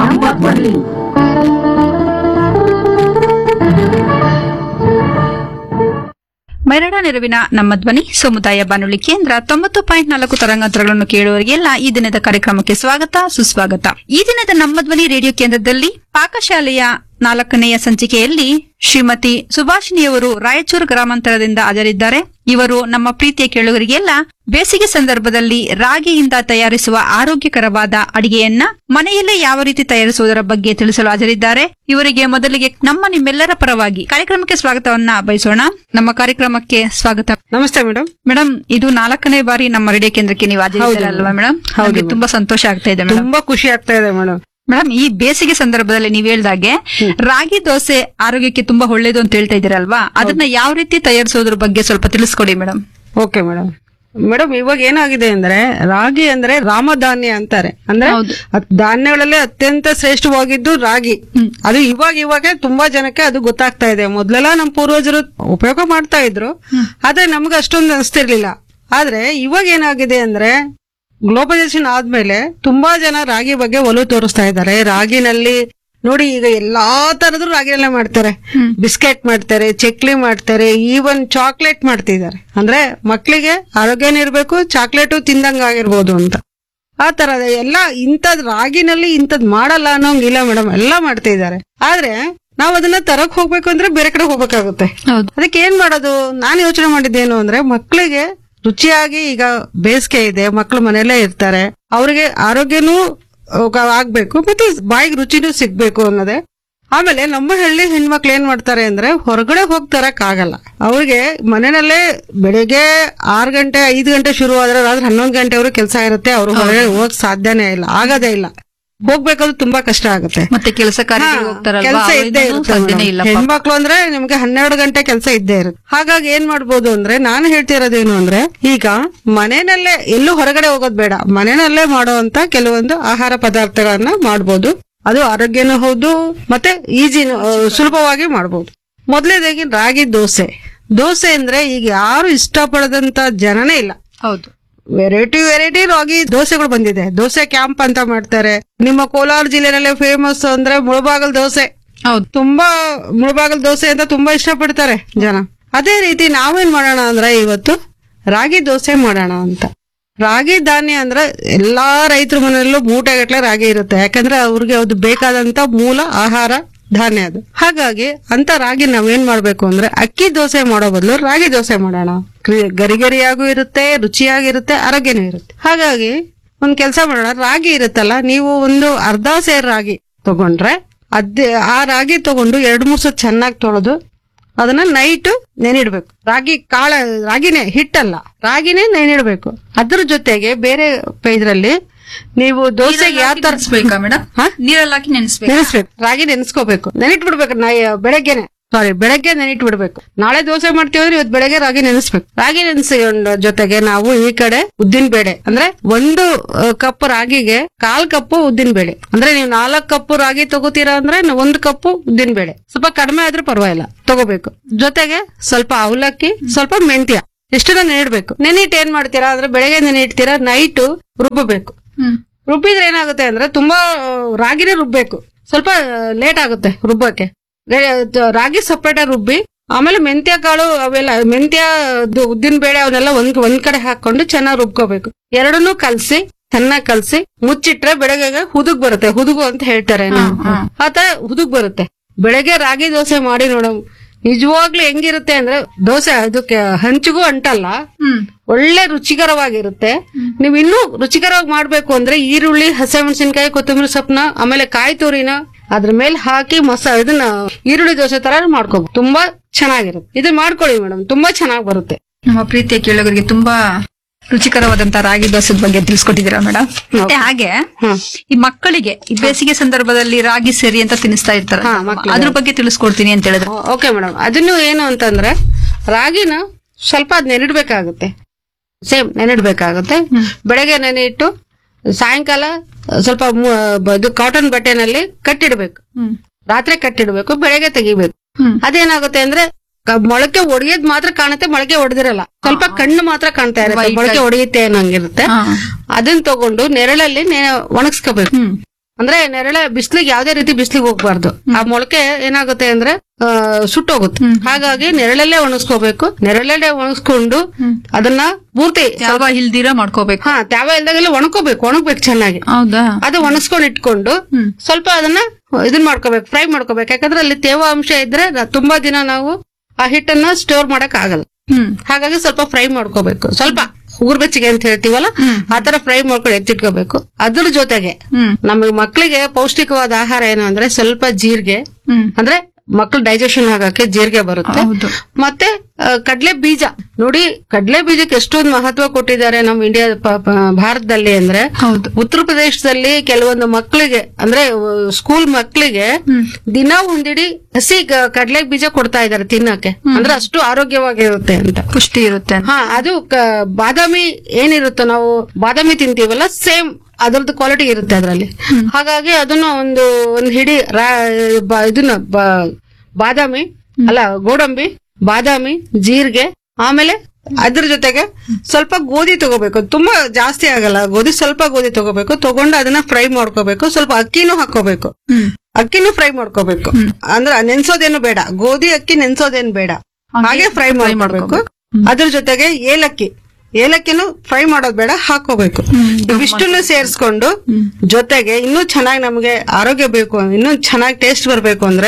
ನಮ್ಮ ಧ್ವನಿ ಮರಡ ನೆರವಿನ ನಮ್ಮ ಧ್ವನಿ ಸಮುದಾಯ ಬಾನುಲಿ ಕೇಂದ್ರ ತೊಂಬತ್ತು ಪಾಯಿಂಟ್ ನಾಲ್ಕು ತರಂಗಾಂತರಗಳನ್ನು ಕೇಳುವವರಿಗೆಲ್ಲ ಈ ದಿನದ ಕಾರ್ಯಕ್ರಮಕ್ಕೆ ಸ್ವಾಗತ ಸುಸ್ವಾಗತ ಈ ದಿನದ ನಮ್ಮ ಧ್ವನಿ ರೇಡಿಯೋ ಕೇಂದ್ರದಲ್ಲಿ ಪಾಕಶಾಲೆಯ ನಾಲ್ಕನೆಯ ಸಂಚಿಕೆಯಲ್ಲಿ ಶ್ರೀಮತಿ ಸುಭಾಷಿಣಿಯವರು ರಾಯಚೂರು ಗ್ರಾಮಾಂತರದಿಂದ ಹಾಜರಿದ್ದಾರೆ ಇವರು ನಮ್ಮ ಪ್ರೀತಿಯ ಕೇಳುಗರಿಗೆಲ್ಲ ಬೇಸಿಗೆ ಸಂದರ್ಭದಲ್ಲಿ ರಾಗಿಯಿಂದ ತಯಾರಿಸುವ ಆರೋಗ್ಯಕರವಾದ ಅಡಿಗೆಯನ್ನ ಮನೆಯಲ್ಲೇ ಯಾವ ರೀತಿ ತಯಾರಿಸುವುದರ ಬಗ್ಗೆ ತಿಳಿಸಲು ಹಾಜರಿದ್ದಾರೆ ಇವರಿಗೆ ಮೊದಲಿಗೆ ನಮ್ಮ ನಿಮ್ಮೆಲ್ಲರ ಪರವಾಗಿ ಕಾರ್ಯಕ್ರಮಕ್ಕೆ ಸ್ವಾಗತವನ್ನ ಬಯಸೋಣ ನಮ್ಮ ಕಾರ್ಯಕ್ರಮಕ್ಕೆ ಸ್ವಾಗತ ನಮಸ್ತೆ ಮೇಡಮ್ ಮೇಡಮ್ ಇದು ನಾಲ್ಕನೇ ಬಾರಿ ನಮ್ಮ ರೇಡಿಯೋ ಕೇಂದ್ರಕ್ಕೆ ನೀವು ಹಾಜರಿದ್ದೀರಾ ಅಲ್ವಾ ಮೇಡಮ್ ಹೌದು ನಮಗೆ ಮೇಡಮ್. ತುಂಬಾ ಸಂತೋಷ ಆಗ್ತಾ ಇದೆ ಮೇಡಮ್ ತುಂಬಾ ಖುಷಿ ಆಗ್ತಾ ಇದೆ ಮೇಡಮ್ ಮೇಡಮ್ ಈ ಬೇಸಿಗೆ ಸಂದರ್ಭದಲ್ಲಿ ನೀವು ಹೇಳ್ದಾಗೆ ರಾಗಿ ದೋಸೆ ಆರೋಗ್ಯಕ್ಕೆ ತುಂಬಾ ಒಳ್ಳೇದು ಅಂತ ಹೇಳ್ತಾ ಇದ್ದೀರಲ್ವಾ ಅದನ್ನ ಯಾವ ರೀತಿ ತಯಾರಿಸೋದ್ರ ಬಗ್ಗೆ ಸ್ವಲ್ಪ ತಿಳಿಸ್ಕೊಡಿ ಮೇಡಮ್ ಓಕೆ ಮೇಡಮ್ ಮೇಡಮ್ ಇವಾಗ ಏನಾಗಿದೆ ಅಂದ್ರೆ ರಾಗಿ ಅಂದ್ರೆ ರಾಮಧಾನ್ಯ ಅಂತಾರೆ ಅಂದ್ರೆ ಹೌದು. ಅದ್ ಧಾನ್ಯಗಳಲ್ಲಿ ಅತ್ಯಂತ ಶ್ರೇಷ್ಠವಾಗಿದ್ದು ರಾಗಿ ಅದು ಇವಾಗ ಇವಾಗ ತುಂಬಾ ಜನಕ್ಕೆ ಅದು ಗೊತ್ತಾಗ್ತಾ ಇದೆ ಮೊದ್ಲೆಲ್ಲ ನಮ್ಮ ಪೂರ್ವಜರು ಉಪಯೋಗ ಮಾಡ್ತಾ ಇದ್ರು ಆದ್ರೆ ನಮ್ಗೆ ಅಷ್ಟೊಂದು ಅನಿಸ್ತಿರ್ಲಿಲ್ಲ ಆದ್ರೆ ಇವಾಗ ಏನಾಗಿದೆ ಅಂದ್ರೆ ಗ್ಲೋಬಲೈಸೇಷನ್ ಆದ್ಮೇಲೆ ತುಂಬಾ ಜನ ರಾಗಿ ಬಗ್ಗೆ ಒಲವು ತೋರಿಸ್ತಾ ಇದ್ದಾರೆ ರಾಗಿನಲ್ಲಿ ನೋಡಿ ಈಗ ಎಲ್ಲಾ ತರದ್ದು ರಾಗಿನಲ್ಲೇ ಮಾಡ್ತಾರೆ ಬಿಸ್ಕೆಟ್ ಮಾಡ್ತಾರೆ ಚಕ್ಲಿ ಮಾಡ್ತಾರೆ ಈವನ್ ಚಾಕ್ಲೇಟ್ ಮಾಡ್ತಿದ್ದಾರೆ ಅಂದ್ರೆ ಮಕ್ಕಳಿಗೆ ಆರೋಗ್ಯನೂ ಇರ್ಬೇಕು ಚಾಕ್ಲೇಟು ತಿಂದಂಗ ಆಗಿರ್ಬೋದು ಅಂತ ಆ ತರದ ಎಲ್ಲ ಇಂಥದ್ ರಾಗಿನಲ್ಲಿ ಇಂಥದ್ ಮಾಡಲ್ಲ ಅನ್ನೋಂಗಿಲ್ಲ ಮೇಡಮ್ ಎಲ್ಲ ಮಾಡ್ತಿದ್ದಾರೆ ಆದ್ರೆ ನಾವ್ ಅದನ್ನ ತರಕ್ ಹೋಗ್ಬೇಕು ಅಂದ್ರೆ ಬೇರೆ ಕಡೆ ಹೋಗ್ಬೇಕಾಗುತ್ತೆ ಹೌದು ಅದಕ್ಕೆ ಏನ್ ಮಾಡೋದು ನಾನು ಯೋಚನೆ ಮಾಡಿದ್ದೇನು ಅಂದ್ರೆ ಮಕ್ಕಳಿಗೆ ರುಚಿಯಾಗಿ ಈಗ ಬೇಸಿಗೆ ಇದೆ ಮಕ್ಕಳು ಮನೆಯಲ್ಲೇ ಇರ್ತಾರೆ ಅವ್ರಿಗೆ ಆರೋಗ್ಯನೂ ಅಹ್, ಆಗ್ಬೇಕು ಮತ್ತೆ ಬಾಯಿಗೆ ರುಚಿನೂ ಸಿಗ್ಬೇಕು ಅನ್ನೋದೇ ಆಮೇಲೆ ನಮ್ಮ ಹಳ್ಳಿ ಹೆಣ್ಮಕ್ಳು ಏನ್ ಮಾಡ್ತಾರೆ ಅಂದ್ರೆ ಹೊರಗಡೆ ಹೋಗಿ ತರಕ್ ಆಗಲ್ಲ ಅವ್ರಿಗೆ ಮನೆಯಲ್ಲೇ ಬೆಳಿಗ್ಗೆ ಆರ್ ಗಂಟೆ ಐದು ಗಂಟೆ ಶುರು ಆದ್ರೆ ರಾತ್ರಿ ಹನ್ನೊಂದು ಗಂಟೆವರೆಗೂ ಕೆಲಸ ಇರುತ್ತೆ ಅವ್ರು ಹೊರಗಡೆ ಹೋಗಕ್ ಸಾಧ್ಯನೇ ಇಲ್ಲ ಆಗದೇ ಇಲ್ಲ ಹೋಗ್ಬೇಕಾದ್ರೆ ತುಂಬಾ ಕಷ್ಟ ಆಗುತ್ತೆ ಮತ್ತೆ ಕೆಲಸ ಕಾರ್ಯಗಳಿಗೆ ಹೋಗ್ತಾರಲ್ವಾ ಕೆಲಸ ಇದ್ದೇ ಅವ್ರಿಗೂ ಇರುತ್ತೆ ಸಾಧ್ಯನೇ ಮೇಡಮ್. ಇಲ್ಲ ಪಾಪ. ಹೆಣ್ಮಕ್ಳು ಅಂದ್ರೆ ನಿಮ್ಗೆ ಹನ್ನೆರಡು ಗಂಟೆ ಕೆಲಸ ಇದ್ದೇ ಇರುತ್ತೆ ಹಾಗಾಗಿ ಏನ್ ಮಾಡ್ಬೋದು ಅಂದ್ರೆ ನಾನು ಹೇಳ್ತಿರೋದೇನು ಅಂದ್ರೆ ಈಗ ಮನೆಯಲ್ಲೇ ಎಲ್ಲೂ ಹೊರಗಡೆ ಹೋಗೋದ್ ಬೇಡ ಮನೆಯಲ್ಲೇ ಮಾಡುವಂತ ಕೆಲವೊಂದು ಆಹಾರ ಪದಾರ್ಥಗಳನ್ನ ಮಾಡ್ಬೋದು ಅದು ಆರೋಗ್ಯನೂ ಹೌದು ಮತ್ತೆ ಈಜಿ ಸುಲಭವಾಗಿ ಮಾಡ್ಬೋದು ಮೊದಲೇದಾಗಿ ರಾಗಿ ದೋಸೆ ದೋಸೆ ಅಂದ್ರೆ ಈಗ ಯಾರು ಇಷ್ಟಪಡದಂತ ಜನನೇ ಇಲ್ಲ ಹೌದು ವೆರೈಟಿ ವೆರೈಟಿ ರಾಗಿ ದೋಸೆಗಳು ಬಂದಿದೆ ದೋಸೆ ಕ್ಯಾಂಪ್ ಅಂತ ಮಾಡ್ತಾರೆ ನಿಮ್ಮ ಕೋಲಾರ ಜಿಲ್ಲೆನಲ್ಲೇ ಫೇಮಸ್ ಅಂದ್ರೆ ಮುಳಬಾಗಲ್ ದೋಸೆ ಹೌದು ತುಂಬಾ ಮುಳಬಾಗಲ್ ದೋಸೆ ಅಂತ ತುಂಬಾ ಇಷ್ಟಪಡ್ತಾರೆ ಜನ ಅದೇ ರೀತಿ ನಾವೇನ್ ಮಾಡೋಣ ಅಂದ್ರೆ ಇವತ್ತು ರಾಗಿ ದೋಸೆ ಮಾಡೋಣ ಅಂತ ರಾಗಿ ಧಾನ್ಯ ಅಂದ್ರೆ ಎಲ್ಲಾ ರೈತರ ಮನೆಯಲ್ಲೂ ಮೂಟೆಗಟ್ಲೆ ರಾಗಿ ಇರುತ್ತೆ ಯಾಕಂದ್ರೆ ಅವ್ರಿಗೆ ಅದು ಬೇಕಾದಂತ ಮೂಲ ಆಹಾರ ಧಾನ್ಯ ಅದು ಹಾಗಾಗಿ ಅಂತ ರಾಗಿ ನಾವೇನ್ ಮಾಡ್ಬೇಕು ಅಂದ್ರೆ ಅಕ್ಕಿ ದೋಸೆ ಮಾಡೋ ಬದಲು ರಾಗಿ ದೋಸೆ ಮಾಡೋಣ ಕ್ರಿ- ಗರಿಗರಿಯಾಗೂ ಇರುತ್ತೆ ರುಚಿಯಾಗಿರುತ್ತೆ ಆರೋಗ್ಯನೂ ಇರುತ್ತೆ ಹಾಗಾಗಿ ಒಂದ್ ಕೆಲಸ ಮಾಡೋಣ ರಾಗಿ ಇರುತ್ತಲ್ಲ ನೀವು ಒಂದು ಅರ್ಧ ಸೇರ್ ರಾಗಿ ತಗೊಂಡ್ರೆ ಅದೇ ಆ ರಾಗಿ ತಗೊಂಡು ಎರಡ್ ಮೂರ್ ಸಲ ಚೆನ್ನಾಗಿ ತೊಳೆದು ಅದನ್ನ ನೈಟ್ ನೆನಿಡ್ಬೇಕು ರಾಗಿ ಕಾಳ ರಾಗಿನೇ ಹಿಟ್ಟಲ್ಲ ರಾಗಿನೇ ನೆನಿಡ್ಬೇಕು ಅದ್ರ ಜೊತೆಗೆ ಬೇರೆ ಇದ್ರಲ್ಲಿ ನೀವು ದೋಸೆಗೆ ಯಾವ ತರ ನೆನೆಸ್ಬೇಕಾ ಮೇಡಮ್ ಹಾ? ನೀರಲ್ಲಿ ಹಾಕಿ ನೆನೆಸ್ಬೇಕು ನೆನೆಸ್ಬೇಕು ರಾಗಿ ನೆನೆಸ್ಕೋಬೇಕು ನೆನಿಟ್ ಬಿಡ್ಬೇಕು ನಾ ಬೆಳಗ್ಗೆನೆ ಸಾರಿ ಬೆಳಗ್ಗೆ ನೆನಿಟ್ ಬಿಡ್ಬೇಕು ನಾಳೆ ದೋಸೆ ಮಾಡ್ತೀವಿ ಅಂದ್ರೆ ಇವತ್ತು ಬೆಳಗ್ಗೆ ರಾಗಿ ನೆನೆಸ್ಬೇಕು ರಾಗಿ ನೆನೆಸ್ಕೊಂಡ ಜೊತೆಗೆ ನಾವು ಈ ಕಡೆ ಉದ್ದಿನ ಬೇಳೆ ಅಂದ್ರೆ ಒಂದು ಕಪ್ ರಾಗಿಗೆ ಕಾಲ್ ಕಪ್ಪು ಉದ್ದಿನ ಬೇಳೆ ಅಂದ್ರೆ ನೀವು ನಾಲ್ಕು ಕಪ್ಪು ರಾಗಿ ತಗೋತೀರಾ ಅಂದ್ರೆ ನ- ಒಂದು ಕಪ್ಪು ಉದ್ದಿನ ಬೇಳೆ ಸ್ವಲ್ಪ ಕಡಿಮೆ ಆದ್ರೂ ಪರವಾಗಿಲ್ಲ ತಗೋಬೇಕು ಜೊತೆಗೆ ಸ್ವಲ್ಪ ಅವಲಕ್ಕಿ ಸ್ವಲ್ಪ ಮೆಂತ್ಯ ಎಷ್ಟನ್ನ ನೆನಿಡ್ಬೇಕು ನೆನಿಟ್ ಏನ್ ಮಾಡ್ತೀರಾ ಅಂದ್ರೆ ಬೆಳಗ್ಗೆ ನೆನಿಡ್ತೀರಾ ನೈಟ್ ರುಬ್ಬಬೇಕು ಹ್ಮ್ ರುಬ್ಬಿದ್ರೆ ಏನಾಗುತ್ತೆ ಅಂದ್ರೆ ತುಂಬಾ ಆ, ರಾಗಿನೇ ರುಬ್ಬೇಕು ಸ್ವಲ್ಪ ಲೇಟ್ ಆಗುತ್ತೆ ರುಬ್ಬಕ್ಕೆ ರೆ- ತ- ರಾಗಿ ಸಪ್ರೇಟ್ ರುಬ್ಬಿ ಆಮೇಲೆ ಮೆಂತ್ಯ ಕಾಳು ಅವೆಲ್ಲ ಮೆಂತ್ಯ ಉದ್ದಿನ ಬೇಳೆ ಅವನ್ನೆಲ್ಲ ಒಂದ್ ಒಂದ್ ಕಡೆ ಹಾಕೊಂಡು ಚೆನ್ನಾಗಿ ರುಬ್ಕೋಬೇಕು ಎರಡನ್ನೂ ಕಲ್ಸಿ ಚೆನ್ನಾಗಿ ಕಲ್ಸಿ ಮುಚ್ಚಿಟ್ರೆ ಬೆಳಗ್ಗೆ ಹುದುಗ್ ಬರುತ್ತೆ ಹುದುಗು ಅಂತ ಹೇಳ್ತಾರೆ ನಾವು. ಆತ ಹುದುಗ್ ಬರುತ್ತೆ ಬೆಳಗ್ಗೆ ರಾಗಿ ದೋಸೆ ಮಾಡಿ ನೋಡಮ್ ನಿಜವಾಗ್ಲೂ ಹೆಂಗಿರುತ್ತೆ ಅಂದ್ರೆ ದೋಸೆ ಅದಕ್ಕೆ ಹಂಚಿಗೂ ಅಂಟಲ್ಲ ಹ್ಮ್ ಒಳ್ಳೆ ರುಚಿಕರವಾಗಿರುತ್ತೆ ನೀವು ಇನ್ನೂ ರುಚಿಕರವಾಗಿ ಮಾಡ್ಬೇಕು ಅಂದ್ರೆ ಈರುಳ್ಳಿ ಹಸಿಮೆಣಸಿನಕಾಯಿ ಕೊತ್ತಂಬರಿ ಸೊಪ್ಪನ್ನ ಆಮೇಲೆ ಕಾಯಿ ತುರಿನ ಅದ್ರ ಮೇಲೆ ಹಾಕಿ ಮಸ ಇದನ್ನ ಈರುಳ್ಳಿ ದೋಸೆ ತರ ಮಾಡ್ಕೋಬಹುದು ತುಂಬಾ ಚೆನ್ನಾಗಿರುತ್ತೆ ಇದನ್ನ ಮಾಡ್ಕೊಳ್ಳಿ ಮೇಡಮ್ ತುಂಬಾ ಚೆನ್ನಾಗಿ ಬರುತ್ತೆ ನಮ್ಮ ಪ್ರೀತಿಯ ಕೇಳುಗರಿಗೆ ತುಂಬಾ ರುಚಿಕರವಾದಂತ ರಾಗಿ ದೋಸೆದ ಬಗ್ಗೆ ತಿಳಿಸ್ಕೊಟ್ಟಿದ್ದೀರಾ ಮೇಡಮ್ ಮತ್ತೆ ಹಾಗೆ ಹ್ಮ್. ಈ ಮಕ್ಕಳಿಗೆ ಈ ಬೇಸಿಗೆ ಸಂದರ್ಭದಲ್ಲಿ ರಾಗಿ ಸೇರಿ ಅಂತ ತಿನ್ನಿಸ್ತಾ ಇರ್ತಾರೆ ಹಾ, ಮಕ್ಳಿಗೆ. ಅದ್ರ ಬಗ್ಗೆ ತಿಳಿಸ್ಕೊಡ್ತೀನಿ ಅಂತ ಹೇಳಿದ್ರೆ ಓಕೆ ಮೇಡಮ್ ಅದನ್ನು ಏನು ಅಂತಂದ್ರೆ ರಾಗಿನ ಸ್ವಲ್ಪ ಅದ್ ನೆನಿಡ್ಬೇಕಾಗುತ್ತೆ ಸೇಮ್ ನೆನಿಡ್ಬೇಕಾಗುತ್ತೆ ಬೆಳಗ್ಗೆ ನೆನೆಯಿಟ್ಟು ಸಾಯಂಕಾಲ ಸ್ವಲ್ಪ ಮು- ಬ- ಇದು ಕಾಟನ್ ಬಟ್ಟೆನಲ್ಲಿ ಕಟ್ಟಿಡ್ಬೇಕು ಹ್ಮ್ ರಾತ್ರಿ ಕಟ್ಟಿಡ್ಬೇಕು ಬೆಳಗ್ಗೆ ತೆಗಿಬೇಕು ಹ್ಮ್. ಅದೇನಾಗುತ್ತೆ ಅಂದ್ರೆ ಕ- ಮೊಳಕೆ ಒಡೆಯೋದ್ ಮಾತ್ರ ಕಾಣುತ್ತೆ ಮೊಳಕೆ ಹೊಡೆದಿರಲ್ಲ ಸ್ವಲ್ಪ ಕಣ್ಣು ಮಾತ್ರ ಕಾಣ್ತಾ ಇರುತ್ತೆ White ಮೊಳಕೆ ಹೊಡೆಯುತ್ತೆ ಅನ್ನಂಗಿರುತ್ತೆ ಹಾ. ಅದನ್ನ ತಗೊಂಡು ನೆರಳಲ್ಲಿ ನೆ- ಒಣಗಿಸ್ಕೋಬೇಕು ಹ್ಮ್ ಅಂದ್ರೆ ನೆರಳೆ ಬಿಸ್ಲಿಗೆ ಯಾವ್ದೇ ರೀತಿ ಬಿಸ್ಲಿಗೆ ಹೋಗ್ಬಾರ್ದು ಆ ಮೊಳಕೆ ಏನಾಗುತ್ತೆ ಅಂದ್ರೆ ಆ, ಸುಟ್ಟೋಗುತ್ತೆ ಹಾಗಾಗಿ ನೆರಳಲ್ಲೇ ಒಣಗಿಸ್ಕೋಬೇಕು ನೆರಳಲ್ಲೇ ಒಣಗಿಸ್ಕೊಂಡು ಅದನ್ನ ಪೂರ್ತಿ ಯಾವ ಇಲ್ದಿರ ಮಾಡ್ಕೋಬೇಕು ಹಾ ತ್ಯಾವ ಇಲ್ದಾಗೆಲ್ಲ ಒಣಕೋಬೇಕು ಒಣಗ್ಬೇಕು ಚೆನ್ನಾಗಿ ಹೌದಾ ಅದು ಒಣಗಿಸ್ಕೊಂಡು ಇಟ್ಕೊಂಡು ಹ್ಮ್. ಸ್ವಲ್ಪ ಅದನ್ನ ಇದನ್ ಮಾಡ್ಕೋಬೇಕು ಫ್ರೈ ಮಾಡ್ಕೋಬೇಕು ಯಾಕಂದ್ರೆ ಅಲ್ಲಿ ತೇವಾಂಶ ಇದ್ರೆ ನ- ತುಂಬಾ ದಿನ ನಾವು ಆ ಹಿಟ್ಟನ್ನ ಸ್ಟೋರ್ ಮಾಡಕ್ ಆಗಲ್ಲ ಹ್ಮ್ ಹಾಗಾಗಿ ಸ್ವಲ್ಪ ಫ್ರೈ ಮಾಡ್ಕೋಬೇಕು ಸ್ವಲ್ಪ ಉಗುರು ಬೆಚ್ಚಗೆ ಅಂತ ಹೇಳ್ತೀವಲ್ಲ ಆತರ ಫ್ರೈ ಮಾಡ್ಕೊಂಡು ಎತ್ತಿಟ್ಕೋಬೇಕು ಅದ್ರ ಜೊತೆಗೆ ಹ್ಮ್ ನಮಗೆ ಮಕ್ಕಳಿಗೆ ಪೌಷ್ಟಿಕವಾದ ಆಹಾರ ಏನು ಅಂದ್ರೆ ಸ್ವಲ್ಪ ಜೀರಿಗೆ ಹ್ಮ್ ಅಂದ್ರೆ ಮಕ್ಕಳು ಡೈಜೆಷನ್ ಆಗಕ್ಕೆ ಜೀರಿಗೆ ಬರುತ್ತೆ ಹೌದು ಮತ್ತೆ ಆ, ಕಡ್ಲೆ ಬೀಜ ನೋಡಿ ಕಡ್ಲೆ ಬೀಜಕ್ಕೆ ಎಷ್ಟೊಂದು ಮಹತ್ವ ಕೊಟ್ಟಿದ್ದಾರೆ ನಮ್ಮ ಇಂಡಿಯಾ ಪ- ಪ- ಭಾರತದಲ್ಲಿ ಅಂದ್ರೆ ಹೌದು ಉತ್ತರ ಪ್ರದೇಶದಲ್ಲಿ ಕೆಲವೊಂದು ಮಕ್ಕಳಿಗೆ ಅಂದ್ರೆ ಸ್ಕೂಲ್ ಮಕ್ಕಳಿಗೆ ದಿನ ಒಂದಿಡಿ ಹಸಿ ಕ- ಕಡ್ಲೆ ಬೀಜ ಕೊಡ್ತಾ ಇದ್ದಾರೆ ತಿನ್ನಕ್ಕೆ ಅಂದ್ರೆ ಅಷ್ಟು ಆರೋಗ್ಯವಾಗಿರುತ್ತೆ ಅಂತ ಪುಷ್ಟಿ ಇರುತ್ತೆ ಅಂತ ಹಾ ಅದು ಕ- ಬಾದಾಮಿ ಏನಿರುತ್ತೋ ನಾವು ಬಾದಾಮಿ ತಿಂತೀವಲ್ಲ ಸೇಮ್ ಅದರದ್ದು ಕ್ವಾಲಿಟಿ ಇರುತ್ತೆ ಅದರಲ್ಲಿ ಹಾಗಾಗಿ ಅದನ್ನ ಒಂದು ಒಂದು ಹಿಡಿ ರಾ- ಬ- ಇದನ್ನ ಬ- ಬಾದಾಮಿ ಅಲ್ಲ ಗೋಡಂಬಿ ಬಾದಾಮಿ ಜೀರಿಗೆ ಆಮೇಲೆ ಅದ್ರ ಜೊತೆಗೆ ಸ್ವಲ್ಪ ಗೋಧಿ ತಗೋಬೇಕು ತುಂಬಾ ಜಾಸ್ತಿ ಆಗಲ್ಲ ಗೋಧಿ ಸ್ವಲ್ಪ ಗೋಧಿ ತಗೋಬೇಕು ತಗೊಂಡು ಅದನ್ನ ಫ್ರೈ ಮಾಡ್ಕೋಬೇಕು ಸ್ವಲ್ಪ ಅಕ್ಕಿನೂ ಹಾಕೋಬೇಕು ಹ್ಮ್ ಅಕ್ಕಿನೂ ಫ್ರೈ ಮಾಡ್ಕೋಬೇಕು ಅಂದ್ರೆ ನೆನ್ಸೋದೇನು ಬೇಡ ಗೋಧಿ ಅಕ್ಕಿ ನೆನ್ಸೋದೇನು ಬೇಡ ಹಾಗೆ ಹಾಗೆ ಫ್ರೈ fry ಮಾಡ್ಕೋಬೇಕು ಮಾಡ್ಕೋಬೇಕು. ಅದ್ರ ಜೊತೆಗೆ ಏಲಕ್ಕಿ ಏಲಕ್ಕಿನೂ ಫ್ರೈ ಮಾಡೋದ್ ಬೇಡ ಹಾಕೋಬೇಕು ಇವಿಷ್ಟನ್ನು ಸೇರಿಸ್ಕೊಂಡು ಜೊತೆಗೆ ಇನ್ನೂ ಚೆನ್ನಾಗಿ ನಮಗೆ ಆರೋಗ್ಯ ಬೇಕು ಇನ್ನೂ ಚೆನ್ನಾಗಿ ಟೇಸ್ಟ್ ಬರ್ಬೇಕು ಅಂದ್ರೆ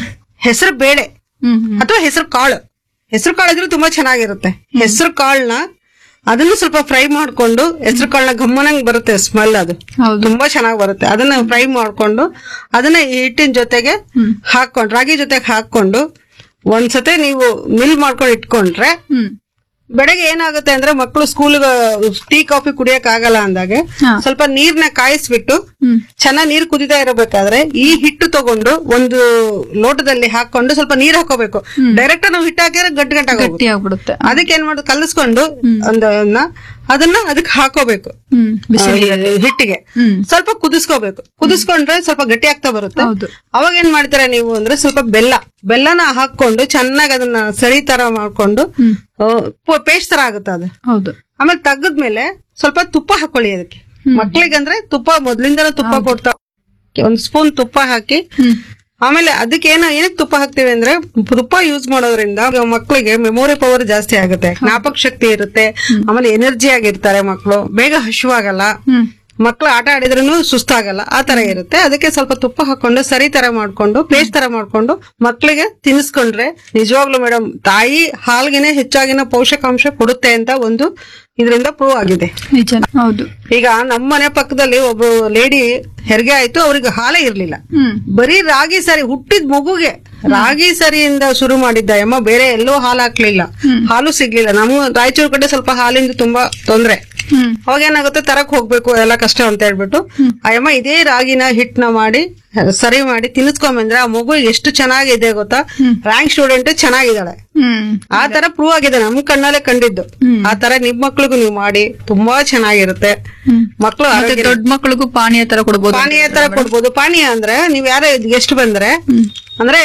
ಹೆಸರು ಬೇಳೆ ಹ್ಮ್ ಹ್ಮ್ ಅಥವಾ ಹೆಸರು ಕಾಳು ಹೆಸರು ಕಾಳು ಇದ್ರೂ ತುಂಬಾ ಚೆನ್ನಾಗಿರುತ್ತೆ ಹೆಸರು ಕಾಳನ್ನ ಅದನ್ನು ಸ್ವಲ್ಪ ಫ್ರೈ ಮಾಡ್ಕೊಂಡು ಹೆಸರು ಕಾಳನ್ನ ಗಮ್ಮನಂಗ್ ಬರುತ್ತೆ ಸ್ಮೆಲ್ ಅದು ಹೌದು ತುಂಬಾ ಚೆನ್ನಾಗಿ ಬರುತ್ತೆ ಅದನ್ನ ಫ್ರೈ ಮಾಡ್ಕೊಂಡು ಅದನ್ನ ಈ ಹಿಟ್ಟಿನ ಜೊತೆಗೆ ಹಾಕೊಂಡು ರಾಗಿ ಜೊತೆಗೆ ಹಾಕೊಂಡು ಒಂದ್ಸತಿ ನೀವು ಮಿಲ್ ಮಾಡ್ಕೊಂಡು ಇಟ್ಕೊಂಡ್ರೆ ಹ್ಮ್ ಬೆಳಗ್ಗೆ ಏನಾಗುತ್ತೆ ಅಂದ್ರೆ ಮಕ್ಕಳು ಸ್ಕೂಲ್ ಟೀ ಕಾಫಿ ಕುಡಿಯಕ್ ಆಗಲ್ಲ ಅಂದಾಗೆ ಹಾ. ಸ್ವಲ್ಪ ನೀರ್ನ ಕಾಯಿಸ್ಬಿಟ್ಟು ಹ್ಮ್ ಚೆನ್ನಾಗಿ ನೀರ್ ಕುದಿತಾ ಇರಬೇಕಾದ್ರೆ ಈ ಹಿಟ್ಟು ತಗೊಂಡು ಒಂದು ಲೋಟದಲ್ಲಿ ಹಾಕೊಂಡು ಸ್ವಲ್ಪ ನೀರ್ ಹಾಕೋಬೇಕು ಡೈರೆಕ್ಟ್ ನಾವು ಹಿಟ್ಟು ಹಾಕಿದ್ರೆ ಗಟ್ಟಿ ಗಟ್ಟಾಗ ಗಟ್ಟಿ ಆಗ್ಬಿಡುತ್ತೆ ಅದಕ್ಕೆ ಏನ್ ಮಾಡೋದು ಕಲಿಸ್ಕೊಂಡು ಒಂದನ್ನ ಅದನ್ನ ಅದಕ್ಕೆ ಹಾಕೋಬೇಕು ಹ್ಮ್ ಬಿಸಿ ಆ, ಹಿಟ್ಟಿಗೆ ಹ್ಮ್ ಸ್ವಲ್ಪ ಕುದಿಸ್ಕೋಬೇಕು ಕುದಿಸ್ಕೊಂಡ್ರೆ ಸ್ವಲ್ಪ ಗಟ್ಟಿ ಆಗ್ತಾ ಬರುತ್ತೆ ಹೌದು ಅವಾಗ ಏನ್ ಮಾಡ್ತೀರಾ ನೀವು ಅಂದ್ರೆ ಸ್ವಲ್ಪ ಬೆಲ್ಲ ಬೆಲ್ಲನ ಹಾಕೊಂಡು ಚೆನ್ನಾಗಿ ಅದನ್ನ ಸರಿ ತರ ಮಾಡ್ಕೊಂಡು ಹ್ಮ್ ಪೇಸ್ಟ್ ತರ ಆಗುತ್ತೆ ಅದು ಹೌದು ಆಮೇಲೆ ತೆಗೆದ್ಮೇಲೆ ಸ್ವಲ್ಪ ತುಪ್ಪ ಹಾಕೊಳ್ಳಿ ಅದಕ್ಕೆ ಮಕ್ಳಿಗಂದ್ರೆ ತುಪ್ಪ ಮೊದ್ಲಿಂದನೂ ತುಪ್ಪ ಕೊಡ್ತಾ ಒಂದ್ ಸ್ಪೂನ್ ತುಪ್ಪ ಹಾಕಿ ಹ್ಮ್ ಆಮೇಲೆ ಅದಕ್ಕೆ ಏನ ಏನಕ್ಕೆ ತುಪ್ಪ ಹಾಕ್ತಿವಿ ಅಂದ್ರೆ ತುಪ್ಪ ಯೂಸ್ ಮಾಡೋದ್ರಿಂದ ಮಕ್ಕಳಿಗೆ ಮೆಮೊರಿ ಪವರ್ ಜಾಸ್ತಿ ಆಗುತ್ತೆ ಜ್ಞಾಪಕ ಶಕ್ತಿ ಇರುತ್ತೆ ಆಮೇಲೆ ಎನರ್ಜಿ ಆಗಿರ್ತಾರೆ ಮಕ್ಕಳು ಬೇಗ ಹಶುವಾಗಲ್ಲ ಹ್ಮ್ ಮಕ್ಳು ಆಟ ಆಡಿದ್ರೂ ಸುಸ್ತಾಗಲ್ಲ ಆ ತರ ಇರುತ್ತೆ ಅದಕ್ಕೆ ಸ್ವಲ್ಪ ತುಪ್ಪ ಹಾಕೊಂಡು ಸರಿ ತರ ಮಾಡ್ಕೊಂಡು ಪೇಸ್ಟ್ ತರ ಮಾಡ್ಕೊಂಡು ಮಕ್ಳಿಗೆ ತಿನ್ನಿಸ್ಕೊಂಡ್ರೆ ನಿಜವಾಗ್ಲೂ ಮೇಡಮ್ ತಾಯಿ ಹಾಲ್ಗೆನೆ ಹೆಚ್ಚಾಗಿನ ಪೋಷಕಾಂಶ ಕೊಡುತ್ತೆ ಅಂತ ಒಂದು ಇದರಿಂದ ಪ್ರೂವ್ ಆಗಿದೆ ನಿಜ ಹೌದು ಈಗ ನಮ್ಮ ಮನೆ ಪಕ್ಕದಲ್ಲಿ ಒಬ್ರು ಲೇಡಿ ಹೆರಿಗೆ ಆಯ್ತು ಅವ್ರಿಗೆ ಹಾಲೇ ಇರ್ಲಿಲ್ಲ ಹ್ಮ್ ಬರೀ ರಾಗಿ ಸರಿ ಹುಟ್ಟಿದ ಮಗುಗೆ ರಾಗಿ ಸರಿಯಿಂದ ಶುರು ಮಾಡಿದ್ದ ಅಮ್ಮ ಬೇರೆ ಎಲ್ಲೂ ಹಾಲು ಹಾಕ್ಲಿಲ್ಲ ಹಾಲು ಸಿಗ್ಲಿಲ್ಲ ನಮ್ಮ ರಾಯಚೂರು ಕಡೆ ಸ್ವಲ್ಪ ಹಾಲಿಂದ ತುಂಬಾ ತೊಂದ್ರೆ ಹ್ಮ್ ಅವಾಗ ಏನಾಗುತ್ತೆ ತರಕ್ ಹೋಗ್ಬೇಕು ಎಲ್ಲ ಕಷ್ಟ ಅಂತ ಹೇಳ್ಬಿಟ್ಟು ಆ ಅಮ್ಮ ಇದೇ ರಾಗಿನ ಹಿಟ್ನ ಮಾಡಿ ಸರಿ ಮಾಡಿ ತಿನ್ನಿಸ್ಕೊಂಬಂದ್ರೆ ಆ ಮಗು ಎಷ್ಟು ಚೆನ್ನಾಗಿದೆ ಗೊತ್ತಾ ರ್ಯಾಂಕ್ ಸ್ಟೂಡೆಂಟ್ ಚೆನ್ನಾಗಿದ್ದಾಳೆ ಹ್ಮ್ ಆ ತರ ಪ್ರೂವ್ ಆಗಿದೆ ನಮ್ ಕಣ್ಣಲ್ಲೇ ಕಂಡಿದ್ದು ಆ ತರ ನಿಮ್ ಮಕ್ಳಿಗೂ ನೀವು ಮಾಡಿ ತುಂಬಾ ಚೆನ್ನಾಗಿರುತ್ತೆ ಹ್ಮ್ ಮಕ್ಳು ಮತ್ತೆ ಆರೋಗ್ಯ ದೊಡ್ಡ ಮಕ್ಕಳಿಗೂ ಪಾನೀಯ ತರ ಕೊಡ್ಬೋದು ಪಾನೀಯ ತರ ಕೊಡ್ಬೋದು ಪಾನೀಯ ಅಂದ್ರೆ ನೀವ್ ಯಾರೇ ಗೆಸ್ಟ್ ಬಂದ್ರೆ ಅಂದ್ರೆ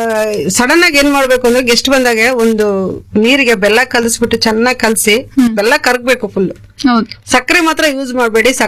ಸಡನ್ ಆಗಿ ಏನ್ ಮಾಡ್ಬೇಕು ಅಂದ್ರೆ ಗೆಸ್ಟ್ ಬಂದಾಗ ಒಂದು ನೀರಿಗೆ ಬೆಲ್ಲ ಕಲಸ್ಬಿಟ್ಟು ಚೆನ್ನಾಗಿ ಕಲಸಿ ಬೆಲ್ಲ ಕರಗ್ಬೇಕು ಫುಲ್ ಹೌದು ಸಕ್ಕರೆ ಮಾತ್ರ ಯೂಸ್ ಮಾಡಬೇಡಿ